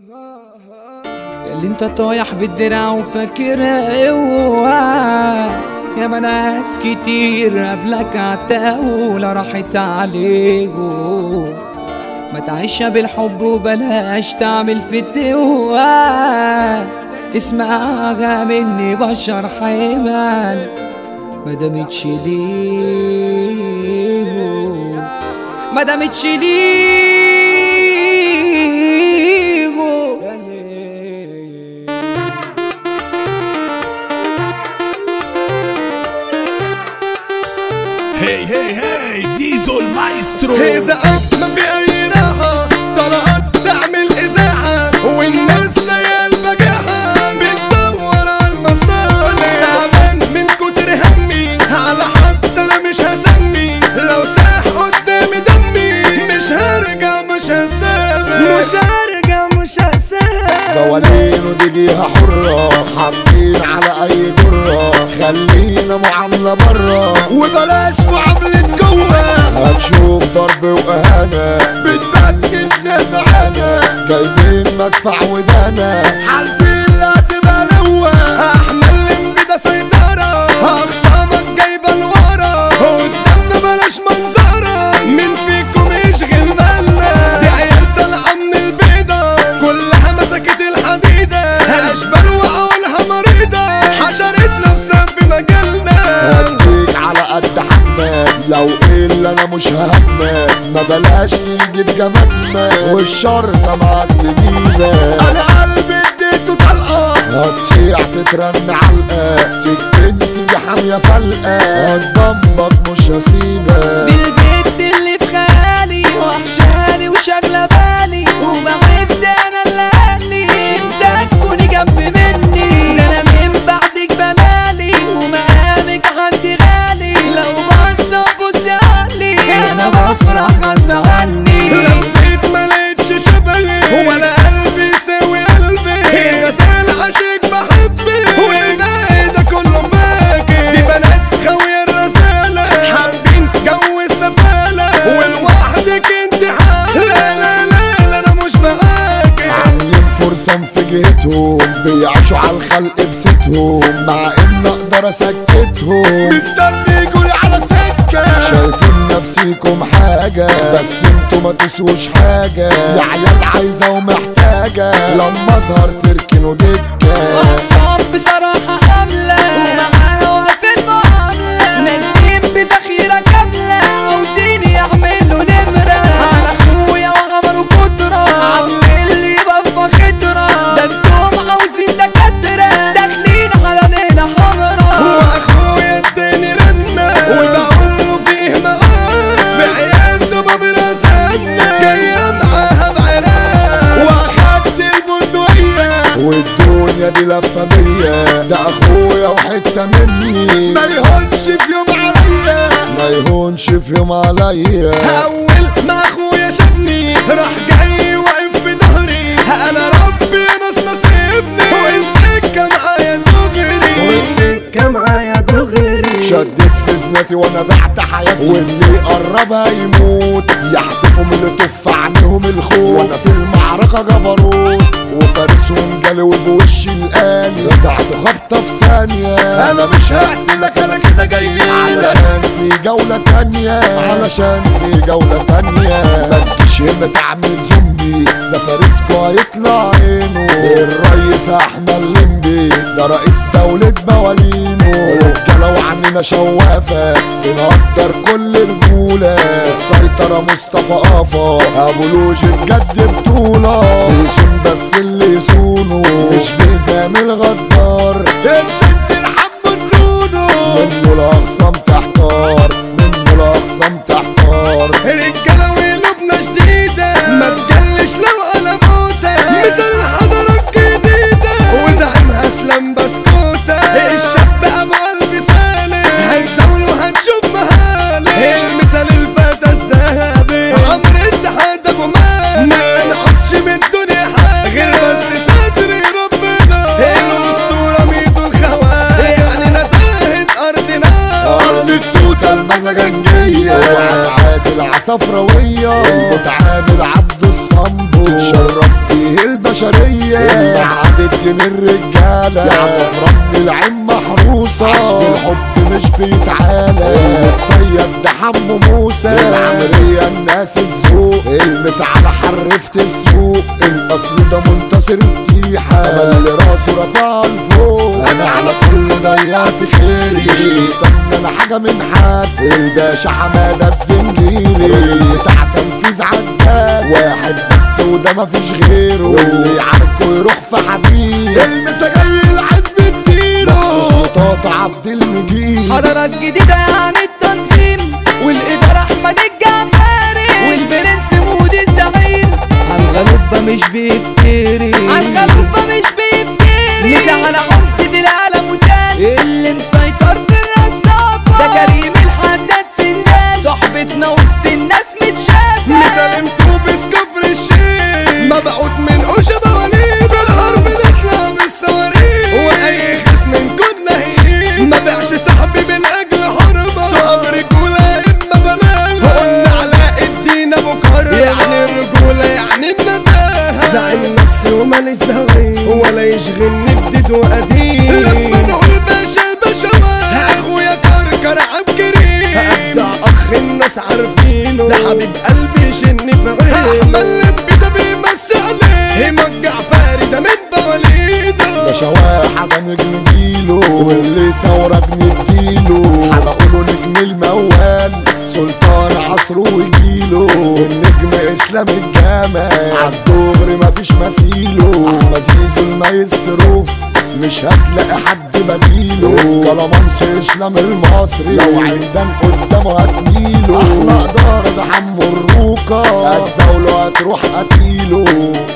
اللي انت طايح بالدرع وفاكرها اوعى يا ما ناس كتير قبلك عتاولة راحت عليهم ما تعيشها بالحب وبلاش تعمل فتوى اسمعها مني بشر حيوان ما دامتش ليهم ما دامتش ليهم هي هي هي زيزو المايسترو إذا أنت ما في أي راحة طلعت تعمل إذاعة والناس زي البجاحة بتدور على المصالح تعبان من كتر همي على حد أنا مش هسمي لو ساح قدامي دمي مش هرجع مش هسامح مش هرجع مش هسامح قوانين ودقيقة حرة حاطين على أي جرة خلينا معاملة برا وبلاش معاملة جوه هتشوف ضرب وإهانة بتبكت معانا جايبين مدفع ودانا حالفين لا تبقى نوة احنا اللي بدا سيطرة اخصامك جايبة لورا قدامنا بلاش منظرة مين فيكم يشغل بالنا دي عيال طالعة من البيضة كلها مسكت الحديدة اشبال وعقولها مريضة حشرت نفسها في مجالنا هديك على قد حجمك لو ايه اللي انا مش ههمك ما بلاش تيجي في جمالنا والشرطة معاك تجيلك انا قلبي اديته طلقة هتصيح تترن علقة سكتي دي حامية فلقة هتضمك مش هسيبك بالبيت اللي في خيالي وحشاني وشاغلة بالي وبعد انا اللي قالي انت تكوني جنب مني ده انا من بعدك بمالي ومقامك عندي غالي لو بص بص علي انا بفرح غصب عني لفيت ما لقيتش شبهي ولا قلبي يساوي قلبي غزال عاشق بحبي والباقي ده كله فاكر دي بنات خاوية الرسالة حابين جو السفالة ولوحدك انت حالة لا لا لا لا انا مش معاكي عاملين فرصة في جهتهم بيعيشوا على الخلق بستهم مع ان اقدر اسكتهم مستني يجولي على سكة شايفين نفسيكم حاجة بس انتوا ما تسوش حاجة يا عيال عايزة ومحتاجة لما اظهر تركنوا دكة اقسام بصراحة حملة ومعاها واقفين معاملة نازلين بذخيرة كاملة عاوزين يعملوا نمرة على اخويا وعملوا قدرة عاملين لي بفة خضرة ده انتم عاوزين دكاترة داخلين على ليلة حمرا واخويا اداني رنة وبقول له فيه مقام في عيال دباب رزقنا جاية معاها بعراق واخدت البندقية والدنيا دي لفة بيا ده اخويا وحتة مني ما يهونش في يوم عليا ما يهونش في يوم عليا اول ما اخويا شافني راح جاي واقف في ظهري انا ربي ناس نصيبني والسكة معايا دغري والسكة معايا دغري شدت في زناتي وانا بعت حياتي واللي يقربها يموت يحدفوا من اللي طف عنهم الخوف وانا في المعركة جبروت وفارسهم جالي وبوشي الآلي رزعت خبطة في ثانية انا مش هقتلك انا كده جاي علشان في جولة تانية علشان في جولة تانية ما تجيش هنا تعمل زومبي ده فارسكو هيطلع عينه الريس احمد الليمبي ده رئيس دولة موالينه رجالة وعنينا شوافة بنقدر كل رجولة السيطرة مصطفى قفا ابو لوج بجد بطولة بيصون بس اللي يصونه مش بيزام الغدار الجد الحب النونو منه الاقسام تحتار منه الاقسام تحتار رجالة وقلوبنا شديدة ما تجلش لو انا موتة مثل الحضارة الجديدة وزعيمها اسلام بسكوتة الشاب ابو قلبي سالم هنزول وهنشوف مهالي المثال الفتى الذهبي عمرو اتحاد ابو مالك ما نقصش من الدنيا حاجة غير بس ستر ربنا الاسطورة ميدو الخواجة يعني نزاهة ارضنا ارض التوتة المزاجنجية عادل عصفراوية المتعامل عبد الصنبو تتشرف فيه البشرية مسجن الرجالة يا فرن العين محروسة الحب مش بيتعالى المتصيد ده حمو موسى العملية الناس الذوق المس على حرفة السوق الاصل ده منتصر التيحة انا اللي راسه رفع لفوق انا على كل ضيعت خيري مش مستنى انا حاجة من حد الباشا حمادة الزنجيري بتاع تنفيذ عداد واحد بس وده مفيش غيره واللي يعاركه يروح في حبيب المسا جاي العزب التيرو مخصوص مطاطا عبد المجيد حرارة جديدة يعني التنظيم والإدارة أحمد الجعفري والبرنس مودي الزعيم عالغلوبة مش بيفتري عالغلوبة مش بيفتري مش على عمدة العالم وتاني اللي مسيطر في الرصافة ده كريم الحداد سندان صحبتنا وسط الناس متشافة مسالمته بس كفر الشيء مبعوث من أوشا بواليد في الحرب نطلع بالصواريخ وأي خصم كنا هين ما بيعش صاحبي من أجل حربة صعب رجولة إما بلاغة قلنا علاء الدين أبو كرم يعني الرجولة يعني النزاهة زعل نفسي وماليش زغير ولا يشغلني جديد وقديم لما نقول باشا البشوات أخويا كركر عبكريم أبدع أخ الناس عارفينه ده حبيب قلبي شني في عينه أحمد لبي ده بيمسي عليه همك جعفري ده من بواليده ده شواحة ده نجم جيله واللي ثورة بنديله حلقوله نجم الموال سلطان عصره وجيله النجم اسلام الجامع عالدغري مفيش مثيله احمد زيزو المايسترو مش هتلاقي حد بديله كلامانس اسلام المصري لو عيدان قدامه هتميله احلى اداره ده حمو الروكه هتزاوله هتروح قتيله